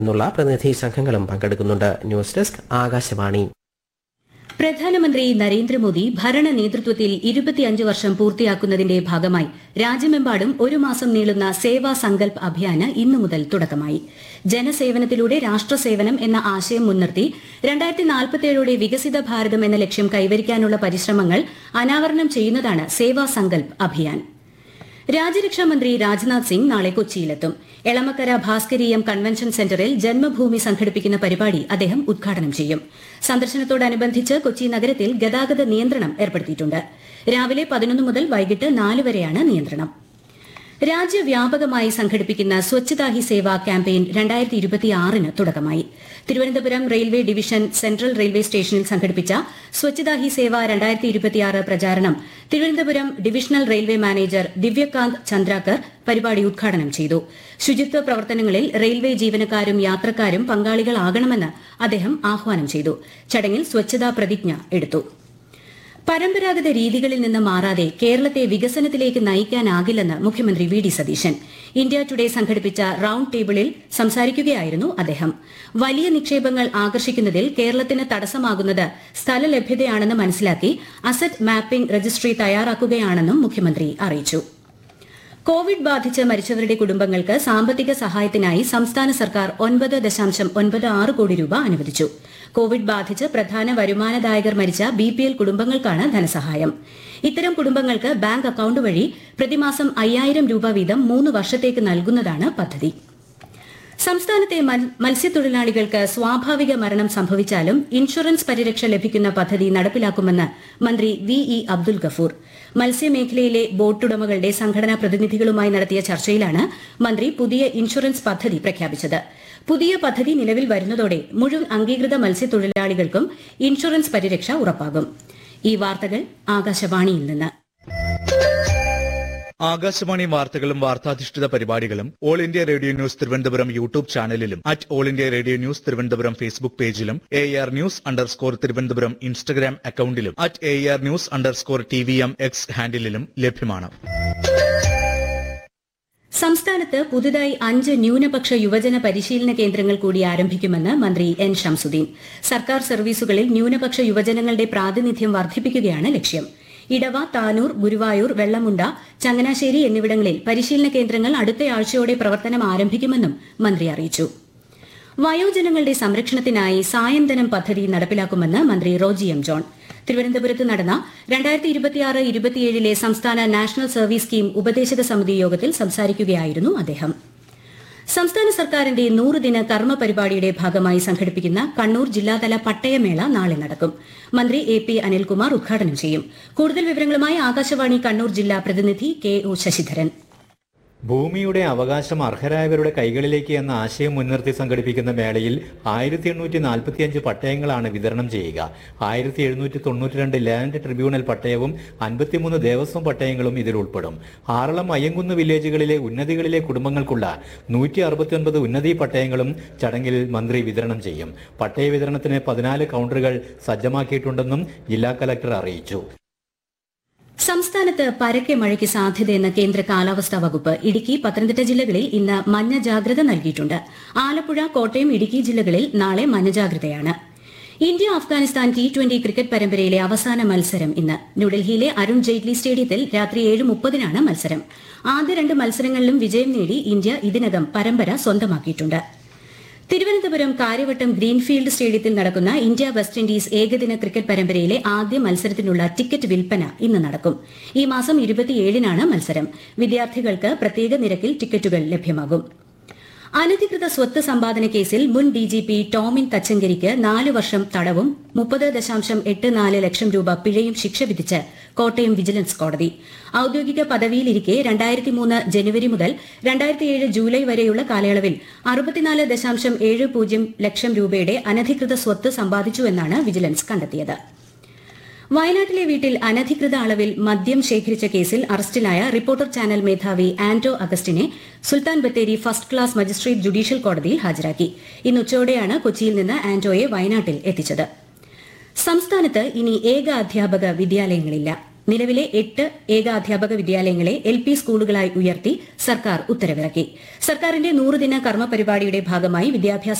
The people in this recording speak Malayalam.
നിന്നുള്ള പ്രതിനിധി സംഘങ്ങളും പങ്കെടുക്കുന്നുണ്ട് ന്യൂസ് ഡെസ്ക് ആകാശവാണി പ്രധാനമന്ത്രി നരേന്ദ്രമോദി ഭരണ നേതൃത്വത്തിൽ ഇരുപത്തിയഞ്ച് വർഷം പൂർത്തിയാക്കുന്നതിന്റെ ഭാഗമായി രാജ്യമെമ്പാടും ഒരു മാസം നീളുന്ന സേവാ സങ്കൽപ് അഭിയാന് ഇന്നു മുതൽ തുടക്കമായി ജനസേവനത്തിലൂടെ രാഷ്ട്രസേവനം എന്ന ആശയം മുൻനിർത്തി രണ്ടായിരത്തി നാൽപ്പത്തിയേഴോടെ വികസിത ഭാരതം എന്ന ലക്ഷ്യം കൈവരിക്കാനുള്ള പരിശ്രമങ്ങൾ അനാവരണം ചെയ്യുന്നതാണ് സേവാ സങ്കൽപ് അഭിയാൻ രാജ്യരക്ഷാ മന്ത്രി രാജ്നാഥ് സിംഗ് നാളെ കൊച്ചിയിലെത്തും എളമക്കര ഭാസ്കരീയം കൺവെൻഷൻ സെന്ററിൽ ജന്മഭൂമി സംഘടിപ്പിക്കുന്ന പരിപാടി അദ്ദേഹം ഉദ്ഘാടനം ചെയ്യും സന്ദർശനത്തോടനുബന്ധിച്ച് കൊച്ചി നഗരത്തിൽ ഗതാഗത നിയന്ത്രണം ഏർപ്പെടുത്തിയിട്ടുണ്ട് രാവിലെ പതിനൊന്ന് മുതൽ വൈകിട്ട് നാല് വരെയാണ് നിയന്ത്രണം രാജ്യവ്യാപകമായി സംഘടിപ്പിക്കുന്ന സ്വച്ഛതാ ഹി സേവ ക്യാമ്പയിൻ രണ്ടായിരത്തി ഇരുപത്തിയാറിന് തുടക്കമായി Thiruvananthapuram railway division central railway സ്റ്റേഷനിൽ സംഘടിപ്പിച്ച സ്വച്ഛതാ ഹി സേവ രണ്ടായിരത്തി ഇരുപത്തിയാറ് പ്രചാരണം Thiruvananthapuram divisional railway manager Divyakant Chandrakar പരിപാടി ഉദ്ഘാടനം ചെയ്തു ശുചിത്വ പ്രവർത്തനങ്ങളിൽ റെയിൽവേ ജീവനക്കാരും യാത്രക്കാരും പങ്കാളികളാകണമെന്ന് അദ്ദേഹം ആഹ്വാനം ചെയ്തു ചടങ്ങിൽ സ്വച്ഛതാ പ്രതിജ്ഞ എടുത്തു പരമ്പരാഗത രീതികളിൽ നിന്ന് മാറാതെ കേരളത്തെ വികസനത്തിലേക്ക് നയിക്കാനാകില്ലെന്ന് മുഖ്യമന്ത്രി V D Satheesan India Today സംഘടിപ്പിച്ച റൌണ്ട് ടേബിളിൽ സംസാരിക്കുകയായിരുന്നു അദ്ദേഹം വലിയ നിക്ഷേപങ്ങൾ ആകർഷിക്കുന്നതിൽ കേരളത്തിന് തടസ്സമാകുന്നത് സ്ഥലലഭ്യതയാണെന്ന് മനസ്സിലാക്കി അസറ്റ് മാപ്പിംഗ് രജിസ്ട്രി തയ്യാറാക്കുകയാണെന്നും മുഖ്യമന്ത്രി അറിയിച്ചു കോവിഡ് ബാധിച്ച് മരിച്ചവരുടെ കുടുംബങ്ങൾക്ക് സാമ്പത്തിക സഹായത്തിനായി സംസ്ഥാന സർക്കാർ ഒൻപത് ദശാംശം ഒൻപത് ആറ് കോടി രൂപ അനുവദിച്ചു കോവിഡ് ബാധിച്ച് പ്രധാന വരുമാനദായകർ മരിച്ച ബി പി എൽ കുടുംബങ്ങൾക്കാണ് ധനസഹായം ഇത്തരം കുടുംബങ്ങൾക്ക് ബാങ്ക് അക്കൌണ്ട് വഴി പ്രതിമാസം അയ്യായിരം രൂപ വീതം മൂന്ന് വർഷത്തേക്ക് നൽകുന്നതാണ് പദ്ധതി സംസ്ഥാനത്തെ മൽ- മത്സ്യത്തൊഴിലാളികൾക്ക് സ്വാഭാവിക മരണം സംഭവിച്ചാലും ഇൻഷുറൻസ് പരിരക്ഷ ലഭിക്കുന്ന പദ്ധതി നടപ്പിലാക്കുമെന്ന് മന്ത്രി വി ഇ അബ്ദുൽ ഗഫൂർ മത്സ്യമേഖലയിലെ ബോട്ടുടമകളുടെ സംഘടനാ പ്രതിനിധികളുമായി നടത്തിയ ചർച്ചയിലാണ് മന്ത്രി പുതിയ ഇൻഷുറൻസ് പദ്ധതി പ്രഖ്യാപിച്ചത് പുതിയ പദ്ധതി നിലവിൽ വരുന്നതോടെ മുഴുവൻ അംഗീകൃത മത്സ്യത്തൊഴിലാളികൾക്കും ഇൻഷുറൻസ് പരിരക്ഷ ഉറപ്പാകും ഈ വാർത്തകൾ ആകാശവാണിയിൽ നിന്ന് ആകാശവാണി വാർത്തകളും വാർത്താധിഷ്ഠിത പരിപാടികളും All India Radio news Thiruvananthapuram YouTube ചാനലിലും at All India Radio news Thiruvananthapuram Facebook പേജിലും A R news underscore Thiruvananthapuram Instagram അക്കൌണ്ടിലും at A R news underscore T V M X ഹാൻഡിലും ലഭ്യമാണ് സംസ്ഥാനത്ത് പുതുതായി അഞ്ച് ന്യൂനപക്ഷ യുവജന പരിശീലന കേന്ദ്രങ്ങൾ കൂടി ആരംഭിക്കുമെന്ന് മന്ത്രി എൻ ഷംസുദ്ദീൻ സർക്കാർ സർവീസുകളിൽ ന്യൂനപക്ഷ യുവജനങ്ങളുടെ പ്രാതിനിധ്യം വർദ്ധിപ്പിക്കുകയാണ് ലക്ഷ്യം ഇടവ താനൂർ ഗുരുവായൂർ വെള്ളമുണ്ട ചങ്ങനാശ്ശേരി എന്നിവിടങ്ങളിൽ പരിശീലന കേന്ദ്രങ്ങൾ അടുത്തയാഴ്ചയോടെ പ്രവർത്തനം ആരംഭിക്കുമെന്നും മന്ത്രി അറിയിച്ചു വയോജനങ്ങളുടെ സംരക്ഷണത്തിനായി സായന്തനം പദ്ധതി നടപ്പിലാക്കുമെന്ന് മന്ത്രി റോജി എം ജോൺ തിരുവനന്തപുരത്ത് നടന്ന രണ്ടായിരത്തി ഇരുപത്തിയാറ് ഇരുപത്തിയേഴിലെ സംസ്ഥാന നാഷണൽ സർവീസ് സ്കീം ഉപദേശക സമിതി യോഗത്തിൽ സംസാരിക്കുകയായിരുന്നു അദ്ദേഹം സംസ്ഥാന സർക്കാരിന്റെ നൂറുദിന കർമ്മ പരിപാടിയുടെ ഭാഗമായി സംഘടിപ്പിക്കുന്ന കണ്ണൂർ ജില്ലാതല പട്ടയമേള നാളെ നടക്കും മന്ത്രി എ പി അനിൽകുമാർ ഉദ്ഘാടനം ചെയ്യും കൂടുതൽ വിവരങ്ങളുമായി ആകാശവാണി കണ്ണൂർ ജില്ലാ പ്രതിനിധി കെ ഒ ശശിധരൻ ഭൂമിയുടെ അവകാശം അർഹരായവരുടെ കൈകളിലേക്ക് എന്ന ആശയം മുൻനിർത്തി സംഘടിപ്പിക്കുന്ന മേളയിൽ ആയിരത്തി എണ്ണൂറ്റി നാൽപ്പത്തിയഞ്ച് പട്ടയങ്ങളാണ് വിതരണം ചെയ്യുക ആയിരത്തി എഴുന്നൂറ്റി തൊണ്ണൂറ്റി രണ്ട് ലാൻഡ് ട്രിബ്യൂണൽ പട്ടയവും അൻപത്തിമൂന്ന് ദേവസ്വം പട്ടയങ്ങളും ഇതിൽ ഉൾപ്പെടും ആറളം അയ്യങ്കുന്ന് വില്ലേജുകളിലെ ഉന്നതികളിലെ കുടുംബങ്ങൾക്കുള്ള നൂറ്റി അറുപത്തിയൊൻപത് ഉന്നതി പട്ടയങ്ങളും ചടങ്ങിൽ മന്ത്രി വിതരണം ചെയ്യും പട്ടയ വിതരണത്തിന് പതിനാല് കൗണ്ടറുകൾ സജ്ജമാക്കിയിട്ടുണ്ടെന്നും ജില്ലാ കലക്ടർ അറിയിച്ചു സംസ്ഥാനത്ത് പരക്കെ മഴയ്ക്ക് സാധ്യതയെന്ന കേന്ദ്ര കാലാവസ്ഥാ വകുപ്പ് ഇടുക്കി പത്തനംതിട്ട ജില്ലകളിൽ ഇന്ന് മഞ്ഞ ജാഗ്രത നൽകിയിട്ടുണ്ട് ആലപ്പുഴ കോട്ടയം ഇടുക്കി ജില്ലകളിൽ നാളെ മഞ്ഞ ജാഗ്രതയാണ് India Afghanistan T twenty cricket പരമ്പരയിലെ അവസാന മത്സരം ഇന്ന് ന്യൂഡൽഹിയിലെ അരുൺ ജെയ്റ്റ്ലി സ്റ്റേഡിയത്തിൽ രാത്രി ഏഴ് മുപ്പതിനാണ് മത്സരം ആദ്യ രണ്ട് മത്സരങ്ങളിലും വിജയം നേടി ഇന്ത്യ ഇതിനകം പരമ്പര സ്വന്തമാക്കിയിട്ടുണ്ട് തിരുവനന്തപുരം കാര്യവട്ടം ഗ്രീൻഫീൽഡ് സ്റ്റേഡിയത്തിൽ നടക്കുന്ന ഇന്ത്യ വെസ്റ്റ് ഇൻഡീസ് ഏകദിന ക്രിക്കറ്റ് പരമ്പരയിലെ ആദ്യ മത്സരത്തിനുള്ള ടിക്കറ്റ് വിൽപ്പന ഇന്ന് നടക്കും ഈ മാസം ഇരുപത്തിയേഴിനാണ് മത്സരം വിദ്യാർത്ഥികൾക്ക് പ്രത്യേക നിരക്കിൽ ടിക്കറ്റുകൾ ലഭ്യമാകും അനധികൃത സ്വത്ത് സമ്പാദന കേസിൽ മുൻ ഡിജിപി ടോമിൻ തച്ചങ്കരിക്ക് നാല് വർഷം തടവും മുപ്പത് ദശാംശം എട്ട് നാല് ലക്ഷം രൂപ പിഴയും ശിക്ഷ വിധിച്ച് കോട്ടയം വിജിലൻസ് കോടതി ഔദ്യോഗിക പദവിയിലിരിക്കെ രണ്ടായിരത്തി മൂന്ന് ജനുവരി മുതൽ രണ്ടായിരത്തിയേഴ് ജൂലൈ വരെയുള്ള കാലയളവിൽ അറുപത്തിനാല് ദശാംശം ഏഴ് പൂജ്യം ലക്ഷം രൂപയുടെ അനധികൃത സ്വത്ത് സമ്പാദിച്ചുവെന്നാണ് വിജിലൻസ് കണ്ടെത്തിയത് വയനാട്ടിലെ വീട്ടിൽ അനധികൃത അളവിൽ മദ്യം ശേഖരിച്ച കേസിൽ അറസ്റ്റിലായ റിപ്പോർട്ടർ ചാനൽ മേധാവി ആന്റോ അഗസ്റ്റിനെ സുൽത്താൻ Bathery first class magistrate judicial കോടതിയിൽ ഹാജരാക്കി ഇന്ന് ഉച്ചയോടെയാണ് കൊച്ചിയിൽ നിന്ന് ആന്റോയെ വയനാട്ടിൽ എത്തിച്ചത് സംസ്ഥാനത്ത് ഇനി ഏക അധ്യാപക വിദ്യാലയങ്ങളില്ല നിലവിലെ എട്ട് ഏകാധ്യാപക വിദ്യാലയങ്ങളെ എൽ പി സ്കൂളുകളായി ഉയർത്തി സർക്കാർ ഉത്തരവിറക്കി സർക്കാരിന്റെ നൂറുദിന കർമ്മ പരിപാടിയുടെ ഭാഗമായി വിദ്യാഭ്യാസ